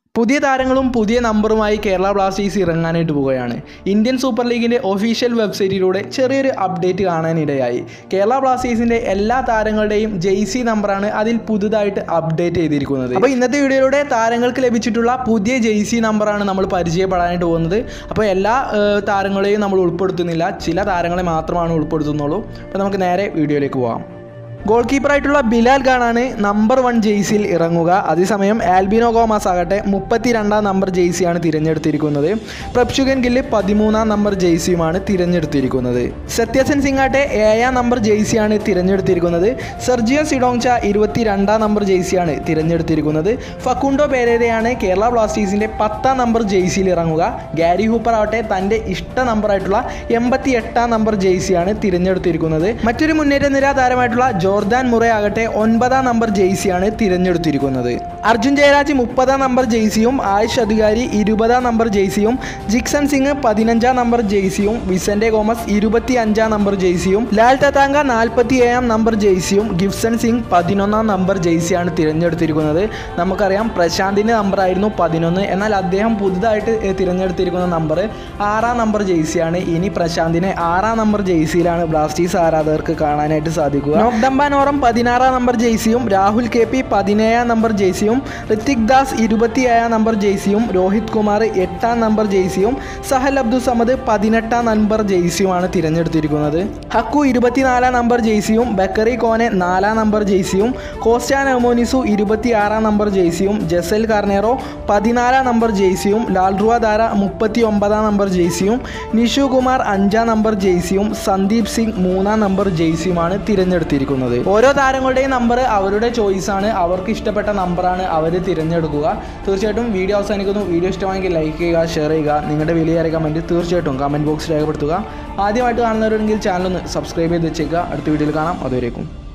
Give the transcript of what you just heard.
പുതിയ താരങ്ങളും പുതിയ നമ്പറുമായി കേരള ബ്ലാസ്റ്റേഴ്സ് ഇറങ്ങാനായിട്ട് പോവുകയാണ് ഇന്ത്യൻ സൂപ്പർ ലീഗിൻ്റെ ഒഫീഷ്യൽ വെബ്സൈറ്റിലൂടെ ചെറിയൊരു അപ്ഡേറ്റ് കാണാനിടയായി കേരള ബ്ലാസ്റ്റേഴ്സിൻ്റെ എല്ലാ താരങ്ങളുടെയും ജെയ്സി നമ്പറാണ് അതിൽ പുതുതായിട്ട് അപ്ഡേറ്റ് ചെയ്തിരിക്കുന്നത് അപ്പോൾ ഇന്നത്തെ വീഡിയോയിലൂടെ താരങ്ങൾക്ക് ലഭിച്ചിട്ടുള്ള പുതിയ ജെയ്സി നമ്പറാണ് നമ്മൾ പരിചയപ്പെടാനായിട്ട് പോകുന്നത് അപ്പോൾ എല്ലാ ഏഹ്, താരങ്ങളെയും നമ്മൾ ഉൾപ്പെടുത്തുന്നില്ല ചില താരങ്ങളെ മാത്രമാണ് ഉൾപ്പെടുത്തുന്നുള്ളൂ അപ്പോൾ നമുക്ക് നേരെ വീഡിയോയിലേക്ക് പോകാം ഗോൾ കീപ്പറായിട്ടുള്ള ബിലാൽ ഖാനാണ് നമ്പർ വൺ ജെയ്സിയിൽ ഇറങ്ങുക അതേസമയം ആൽബിനോ ഗോമാസ് ആകട്ടെ മുപ്പത്തി രണ്ടാം നമ്പർ ജെയ്സിയാണ് തിരഞ്ഞെടുത്തിരിക്കുന്നത് പ്രപ്ഷുഗൻ ഗില്ല് പതിമൂന്നാം നമ്പർ ജെയ്സിയുമാണ് തിരഞ്ഞെടുത്തിരിക്കുന്നത് സത്യസൻ സിംഗ് ആട്ടെ ഏഴാം നമ്പർ ജെയ്സിയാണ് തിരഞ്ഞെടുത്തിരിക്കുന്നത് സെർജിയോ സിഡോങ്ച ഇരുപത്തി രണ്ടാം നമ്പർ ജെയ്സിയാണ് തിരഞ്ഞെടുത്തിരിക്കുന്നത് ഫക്കുണ്ടോ പേരേരയാണ് കേരള ബ്ലാസ്റ്റേഴ്സിൻ്റെ പത്താം നമ്പർ ജെയ്സിയിൽ ഇറങ്ങുക ഗാരി ഹൂപ്പർ ആവട്ടെ തൻ്റെ ഇഷ്ട നമ്പറായിട്ടുള്ള എൺപത്തി എട്ടാം നമ്പർ ജെയ്സിയാണ് തിരഞ്ഞെടുത്തിരിക്കുന്നത് മറ്റൊരു മുന്നേറ്റ നിര താരമായിട്ടുള്ള ജോർദാൻ മുറ ആകട്ടെ ഒൻപതാം നമ്പർ ജെയ്സിയാണ് തിരഞ്ഞെടുത്തിരിക്കുന്നത് അർജുൻ ജയരാജ് മുപ്പതാം നമ്പർ ജെയ്സിയും ആയുഷ് അധികാരി ഇരുപതാം നമ്പർ ജെയ്സിയും ജിക്സൺ സിംഗ് പതിനഞ്ചാം നമ്പർ ജെയ്സിയും വിസന്റെ ഗോമസ് ഇരുപത്തി അഞ്ചാം നമ്പർ ജെയ്സിയും ലാൽ തത്താങ്ക നാൽപ്പത്തി ഏഴാം നമ്പർ ജെയ്സിയും ഗിഫ്സൺ സിംഗ് പതിനൊന്നാം നമ്പർ ജെയ്സിയാണ് തിരഞ്ഞെടുത്തിരിക്കുന്നത് നമുക്കറിയാം പ്രശാന്തിൻ്റെ നമ്പറായിരുന്നു പതിനൊന്ന് എന്നാൽ അദ്ദേഹം പുതുതായിട്ട് ഏഹ്, തിരഞ്ഞെടുത്തിരിക്കുന്ന നമ്പർ ആറാം നമ്പർ ജെയ്സിയാണ് ഇനി പ്രശാന്തിനെ ആറാം നമ്പർ ജെയ്സിയിലാണ് ബ്ലാസ്റ്റേഴ്സ് ആരാധകർക്ക് കാണാനായിട്ട് സാധിക്കുക നോക്ഡംബാനോറം പതിനാറാം നമ്പർ ജെയ്സിയും രാഹുൽ കെ പി പതിനേഴാം നമ്പർ ജെയ്സിയും ഋത്തിക് ദാസ് ഇരുപത്തിയേഴാം നമ്പർ ജെയ്സിയും രോഹിത് കുമാർ എട്ടാം നമ്പർ ജെയ്സിയും സഹൽ അബ്ദുൾ സമദ് പതിനെട്ടാം നമ്പർ ജെയ്സിയുമാണ് തിരഞ്ഞെടുത്തിരിക്കുന്നത് ഹക്കു ഇരുപത്തിനാലാം നമ്പർ ജെയ്സിയും ബക്കറി കോനെ നാലാം നമ്പർ ജെയ്സിയും കോസ്റ്റാൻ അമോനിസു ഇരുപത്തിയാറാം നമ്പർ ജെയ്സിയും ജസൽ കാർണേറോ പതിനാലാം നമ്പർ ജെയ്സിയും ലാൽറുവ ദാര മുപ്പത്തി ഒമ്പതാം നമ്പർ ജെയ്സിയും നിഷു കുമാർ അഞ്ചാം നമ്പർ ജെയ്സിയും സന്ദീപ് സിംഗ് മൂന്നാം നമ്പർ ജെയ്സിയുമാണ് തിരഞ്ഞെടുത്തിരിക്കുന്നത് ഓരോ താരങ്ങളുടെയും നമ്പർ അവരുടെ ചോയ്സ് ആണ് അവർക്ക് ഇഷ്ടപ്പെട്ട നമ്പറാണ് അവർ തിരഞ്ഞെടുക്കുക തീർച്ചയായിട്ടും വീഡിയോ അവസാനിക്കുന്നു വീഡിയോ ഇഷ്ടമായെങ്കിൽ ലൈക്ക് ചെയ്യുക ഷെയർ ചെയ്യുക നിങ്ങളുടെ വിലയേറെ കമൻറ്റ് തീർച്ചയായിട്ടും കമൻറ്റ് ബോക്സിൽ രേഖപ്പെടുത്തുക ആദ്യമായിട്ട് കാണുന്നവരുണ്ടെങ്കിൽ ചാനൽ ഒന്ന് സബ്സ്ക്രൈബ് ചെയ്ത് വെച്ചേക്കുക അടുത്ത വീഡിയോയിൽ കാണാം അതുവരേക്കും